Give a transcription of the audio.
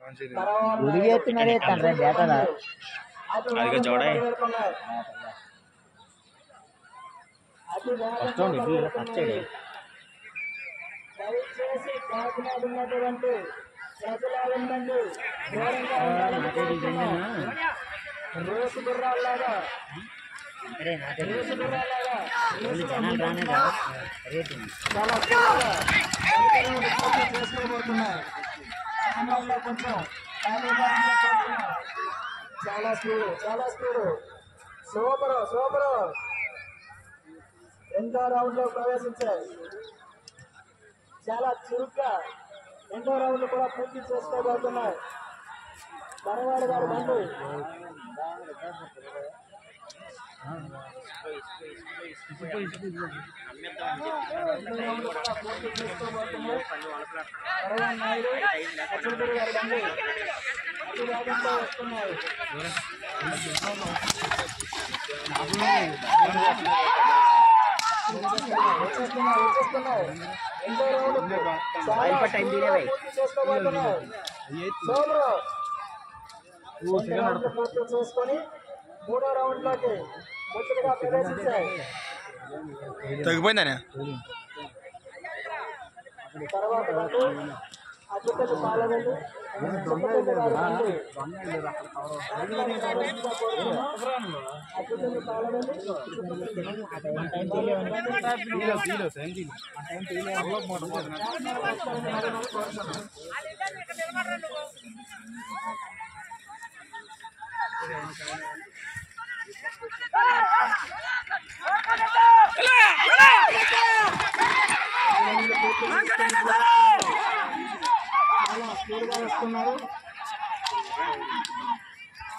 తర్వాత ఉడిగి ఎత్తున్నదే తండ్రి బేటరా అటు అదిగో జోడే. పెడుతున్నాయి. అటు ఫస్ట్ రౌండ్ ఇది ఇలా ఫస్ట్ సైడ్ దయచేసి కాకినాడ ఉన్నటువంటి ప్రజలండి దూరంగా ఉండాలని రేసు గుర్రాల్లాగా అరే నాకే రేసు గుర్రాల్లాగా జనాలు రానే రావు రేటింగ్ చాలా స్పీడ్గా వెనుకనే పూర్తి చేసుకోబోతున్నాయి సామాన్లో కొంచెం ఖాళీగా ఉండబోతున్నాయి. చాలా స్పీడ్ చాలా స్పీడ్ సూపర్ సూపర్ రెండో రౌండ్ లో ప్రవేశించాయి చాలా చురుగ్గా రెండో రౌండ్ కూడా పూర్తి చేసుకోబోతున్నాయి మనవాడు గారు బండి రెండో రౌండ్ కూడా పూర్తి చేసుకోబోతున్నాయి వరవా నాయుడు అచ్యుతుడు గారు బండి అతి వేగంగా వస్తున్నాయి వచ్చేస్తున్నాయి వచ్చేస్తున్నాయి రెండో రౌండ్ చాలా స్పీడ్గా పూర్తి చేసుకోబోతున్నాయి సోమరు రెండు రౌండ్లు పూర్తి చేసుకొని మూడో రౌండ్ లోకి ముచ్చటగా ప్రవేశించాయి తగ్గిపోయిందనే తర్వాత బండి అడ్డుకట్టు పాలగండి చుట్టుపక్కల గారు బండి అడ్డుకట్టు పాలగండి చాలా స్పీడ్గా వస్తున్నారు